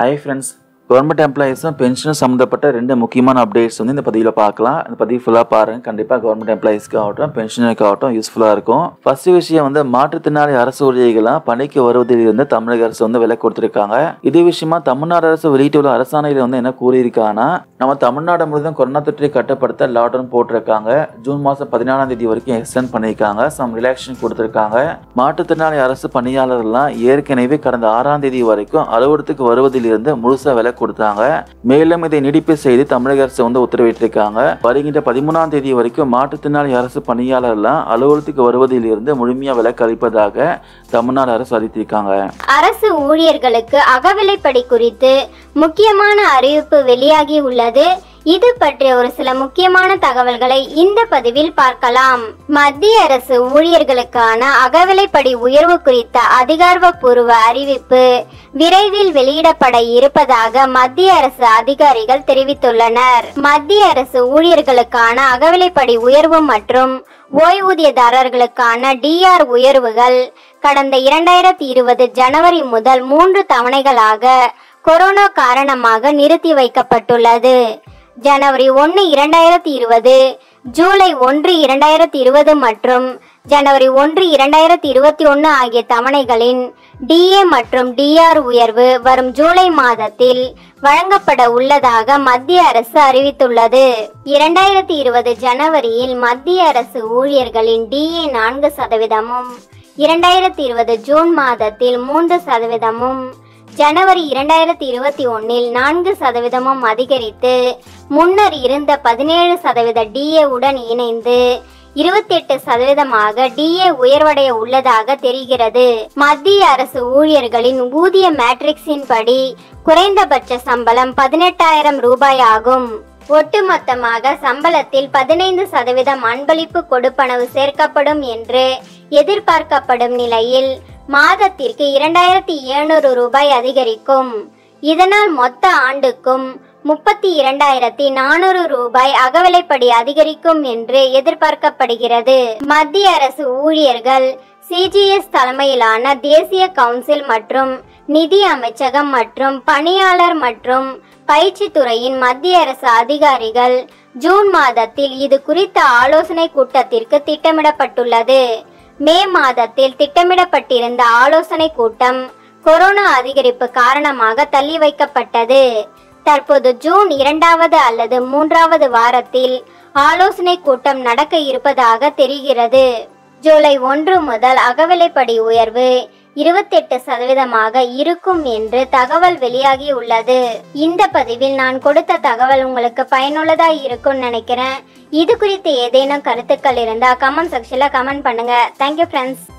high friends government எம்ப்ளாயீஸும் பென்ஷனும் சம்மந்தப்பட்ட ரெண்டு முக்கியமான அப்டேட்ஸ் வந்து இந்த பதிவில் பார்க்கலாம் இந்த பதிவு ஃபுல்லாக பாருங்க கண்டிப்பாக கவர்மெண்ட் எம்ப்ளாயீஸ்க்கு ஆகட்டும் பென்ஷனுக்கு ஆகட்டும் யூஸ்ஃபுல்லாக இருக்கும் ஃபர்ஸ்ட் விஷயம் வந்து மாற்றுத்திறனாளி அரசு ஊழியர்களாம் பணிக்கு வருவதில் இருந்து தமிழக அரசு வந்து விலை கொடுத்துருக்காங்க இதே விஷயமா தமிழ்நாடு அரசு வெளியிட்டுள்ள அரசாணையில் வந்து என்ன கூறியிருக்காங்கன்னா நம்ம தமிழ்நாடு முழுவதும் கொரோனா தொற்றை கட்டுப்படுத்த லாக்டவுன் போட்டிருக்காங்க ஜூன் மாதம் பதினாலாம் தேதி வரைக்கும் எக்ஸ்டெண்ட் பண்ணியிருக்காங்க சம் ரிலாக்ஷன் கொடுத்துருக்காங்க மாற்றுத்திறனாளி அரசு பணியாளர்கள்லாம் ஏற்கனவே கடந்த ஆறாம் தேதி வரைக்கும் அலுவலகத்துக்கு வருவதிலிருந்து முழுசா விலை கொடுத்தாங்க மேலும் இதை நீடிப்பு செய்து தமிழக அரசு வந்து உத்தரவிட்டிருக்காங்க வருகின்ற பதிமூணாம் தேதி வரைக்கும் மாற்றுத்திறனாளி அரசு பணியாளர்லாம் அலுவலகத்துக்கு வருவதிலிருந்து முழுமையா விலக்கு அளிப்பதாக தமிழ்நாடு அரசு அறிவித்திருக்காங்க அரசு ஊழியர்களுக்கு அகவிலைப்படி குறித்து முக்கியமான அறிவிப்பு வெளியாகி உள்ளது இது பற்றிய ஒரு சில முக்கியமான தகவல்களை இந்த பதிவில் பார்க்கலாம் மத்திய அரசு ஊழியர்களுக்கான அகவிலைப்படி உயர்வு குறித்த அதிகாரப்பூர்வ அறிவிப்பு விரைவில் வெளியிடப்பட இருப்பதாக மத்திய அரசு அதிகாரிகள் தெரிவித்துள்ளனர் மத்திய அரசு ஊழியர்களுக்கான அகவிலைப்படி உயர்வு மற்றும் ஓய்வூதியதாரர்களுக்கான டிஆர் உயர்வுகள் கடந்த இரண்டாயிரத்தி இருபது ஜனவரி முதல் மூன்று தவணைகளாக கொரோனா காரணமாக நிறுத்தி வைக்கப்பட்டுள்ளது ஜனவரி ஒன்று இரண்டாயிரத்தி இருபது ஜூலை ஒன்று இரண்டாயிரத்தி இருபது மற்றும் ஜனவரி ஒன்று இரண்டாயிரத்தி இருபத்தி ஒன்று ஆகிய தவணைகளின் டிஏ மற்றும் டிஆர் உயர்வு வரும் ஜூலை மாதத்தில் வழங்கப்பட உள்ளதாக மத்திய அரசு அறிவித்துள்ளது இரண்டாயிரத்தி இருபது ஜனவரியில் மத்திய அரசு ஊழியர்களின் டிஏ நான்கு சதவீதமும் இரண்டாயிரத்தி இருபது ஜூன் மாதத்தில் மூன்று சதவீதமும் ஜனவரி இரண்டாயிரத்தி இருபத்தி ஒன்னில் நான்கு சதவீதமும் அதிகரித்து முன்னர் இருந்த பதினேழு சதவீத டிஏ உடன் இணைந்து இருபத்தெட்டு சதவீதமாக டிஏ உயர்வடைய உள்ளதாக தெரிகிறது மத்திய அரசு ஊழியர்களின் ஊதிய மேட்ரிக்ஸின் படி குறைந்தபட்ச சம்பளம் பதினெட்டாயிரம் ரூபாய் ஆகும் ஒட்டுமொத்தமாக சம்பளத்தில் பதினைந்து சதவீதம் அன்பளிப்பு கொடுப்பனவு சேர்க்கப்படும் என்று எதிர்பார்க்கப்படும் நிலையில் மாதத்திற்கு இரண்டாயிரத்தி எழுநூறு ரூபாய் அதிகரிக்கும் இதனால் மொத்த ஆண்டுக்கும் முப்பத்தி இரண்டாயிரத்தி நானூறு ரூபாய் அகவிலைப்படி அதிகரிக்கும் என்று எதிர்பார்க்கப்படுகிறது மத்திய அரசு ஊழியர்கள் சிஜிஎஸ் தலைமையிலான தேசிய கவுன்சில் மற்றும் நிதி அமைச்சகம் மற்றும் பணியாளர் மற்றும் பயிற்சி துறையின் மத்திய அரசு அதிகாரிகள் ஜூன் மாதத்தில் இது குறித்த ஆலோசனை கூட்டத்திற்கு திட்டமிடப்பட்டுள்ளது மே மாதத்தில் திட்டமிடப்பட்டிருந்த ஆலோசனை கூட்டம் கொரோனா அதிகரிப்பு காரணமாக தள்ளி வைக்கப்பட்டது தற்போது ஜூன் இரண்டாவது அல்லது மூன்றாவது வாரத்தில் ஆலோசனை கூட்டம் நடக்க இருப்பதாக தெரிகிறது ஜூலை ஒன்று முதல் அகவிலைப்படி உயர்வு இருபத்தெட்டு சதவீதமாக இருக்கும் என்று தகவல் வெளியாகி உள்ளது இந்த பதிவில் நான் கொடுத்த தகவல் உங்களுக்கு பயனுள்ளதா இருக்கும்னு நினைக்கிறேன் இது குறித்து ஏதேனும் கருத்துக்கள் இருந்தா கமெண்ட் செக்ஷன்ல கமெண்ட் பண்ணுங்க தேங்க்யூ ஃப்ரெண்ட்ஸ்